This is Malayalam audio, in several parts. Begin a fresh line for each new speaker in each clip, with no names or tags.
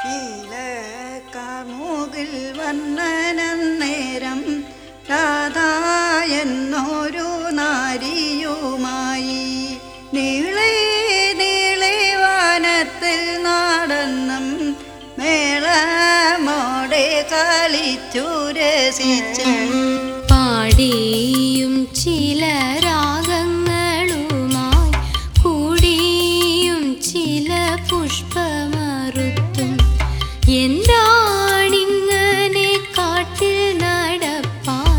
നീലക്കാമുകിൽ വന്നനന്നേരം രാധാ എന്നൊരു നാരിയുമായി നീളെ നീളെ വനത്തിൽ നടന്നും മേളമോടെ കളിച്ചു രസിച്ചും
പാടിയും ചില രാഗങ്ങളുമായി കൂടിയും ചില പുഷ്പമറുത്തും എന്താണിങ്ങനെ കാട്ടിൽ നടപ്പാൻ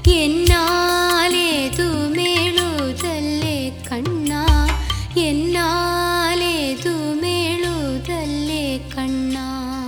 എന്നാലേതുമേളുതല്ലേ കണ്ണാ എന്നാലേതുമേളുതല്ലേ കണ്ണാ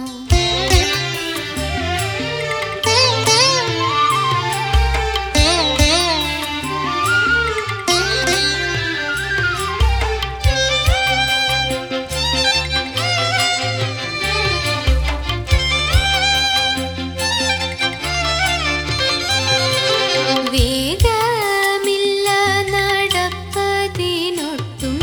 വേഗമില്ല നടപ്പതിനൊട്ടും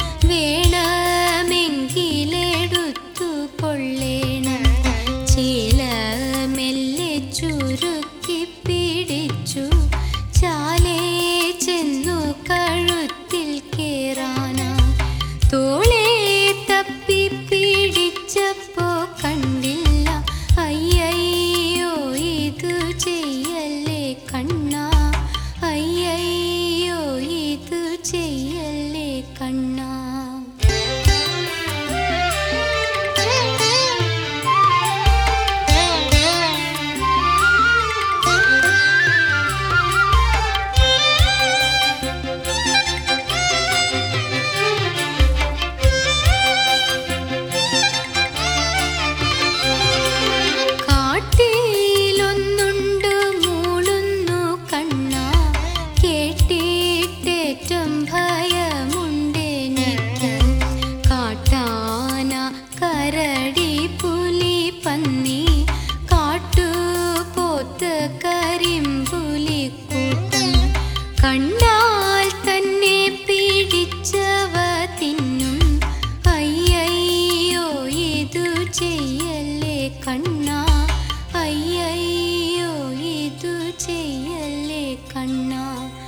വേണമെങ്കിലെടുത്തു കൊള്ളേണം ചില മെല്ലെ ചുരുക്കി പിടിച്ചു ചാലേ ചെന്നു കഴുത്തിൽ കേറാനാ തോളെ തപ്പി പിടിച്ചപ്പോ കണ്ടില്ല അയ്യയ്യോ ഇതു ചെയ്യല്ലേ കണ്ണാ അയ്യയ്യോ ഇതു ചെയ്യല്ലേ കണ്ണാ കാട്ടിലൊന്നുണ്ട് മൂളുന്നു കണ്ണ കേട്ടിട്ടേറ്റം ഭയമുണ്ടെനിക്ക് കാട്ടാന കരടി പുലി പന്നി കാട്ടുപോത്ത് കരിമ്പുലിക്കൂട്ടം കണ്ടാൽ തന്നെ പിടിച്ചവ തിന്നും അയ്യയ്യോ ഇതു ചെയ്യല്ലേ കണ്ണാ അയ്യയ്യോ ഇതു ചെയ്യല്ലേ കണ്ണാ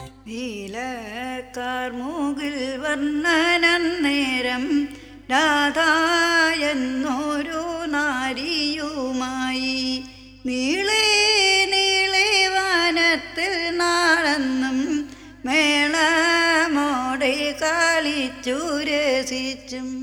നീലക്കാർമുകിൽ വർണ്ണനന്നേരം രാധാ എന്നൊരു നാരിയുമായി നീളെ നീളെ വനത്തിൽ നടന്നും മേളമോടെ കളിച്ചു രസിച്ചും